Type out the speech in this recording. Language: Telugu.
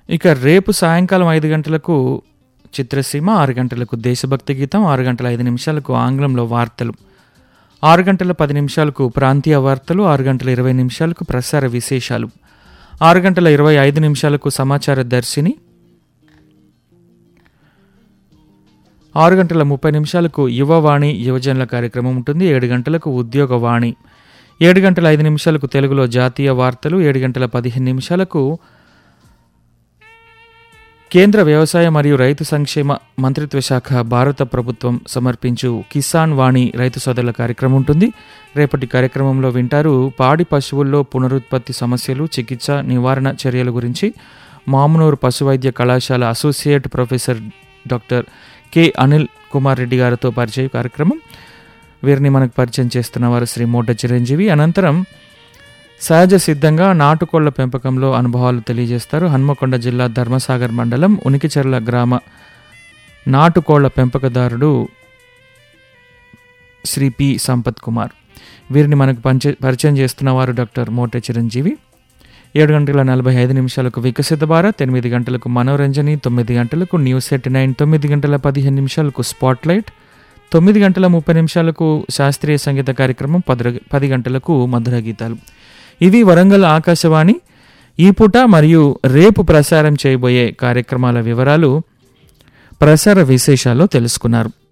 ఇక రేపు సాయంకాలం ఐదు గంటలకు చిత్రసీమ ఆరు గంటలకు దేశభక్తి గీతం ఆరు గంటల ఐదు నిమిషాలకు ఆంగ్లంలో వార్తలు ఆరు గంటల పది నిమిషాలకు ప్రాంతీయ వార్తలు ఆరు గంటల ఇరవై నిమిషాలకు ప్రసార విశేషాలు ఆరు గంటల ఇరవై ఐదు నిమిషాలకు సమాచార దర్శిని ఆరు గంటల ముప్పై నిమిషాలకు యువవాణి యువజనుల కార్యక్రమం ఉంటుంది ఏడు గంటలకు ఉద్యోగవాణి ఏడు గంటల ఐదు నిమిషాలకు తెలుగులో జాతీయ వార్తలు ఏడు గంటల పదిహేను నిమిషాలకు కేంద్ర వ్యవసాయ మరియు రైతు సంక్షేమ మంత్రిత్వ శాఖ భారత ప్రభుత్వం సమర్పించు కిసాన్ వాణి రైతు సోదరుల కార్యక్రమం ఉంటుంది రేపటి కార్యక్రమంలో వింటారు పాడి పశువుల్లో పునరుత్పత్తి సమస్యలు చికిత్స నివారణ చర్యల గురించి మామునూరు పశువైద్య కళాశాల associate professor doctor K Anil Kumar Reddy గారితో పరిచయ కార్యక్రమం వీరిని మనకు పరిచయం చేస్తున్న వారు శ్రీ మోట చిరంజీవి అనంతరం సహజ సిద్ధంగా నాటుకోళ్ల పెంపకంలో అనుభవాలు తెలియజేస్తారు హన్మకొండ జిల్లా ధర్మసాగర్ మండలం ఉనికిచెర్ల గ్రామ నాటుకోళ్ల పెంపకదారుడు శ్రీ పి సంపత్ కుమార్ వీరిని మనకు పంచ పరిచయం చేస్తున్న వారు డాక్టర్ మోటే చిరంజీవి ఏడు గంటల నలభై ఐదు నిమిషాలకు వికసిత భారత్ ఎనిమిది గంటలకు మనోరంజని తొమ్మిది గంటలకు న్యూస్ ఎట్ నైన్ తొమ్మిది గంటల పదిహేను నిమిషాలకు స్పాట్లైట్ తొమ్మిది గంటల ముప్పై నిమిషాలకు శాస్త్రీయ సంగీత కార్యక్రమం పది పది గంటలకు మధుర గీతాలు ఇవి వరంగల్ ఆకాశవాణి ఈ పూట మరియు రేపు ప్రసారం చేయబోయే కార్యక్రమాల వివరాలు ప్రసార విశేషాల్లో తెలుసుకున్నారు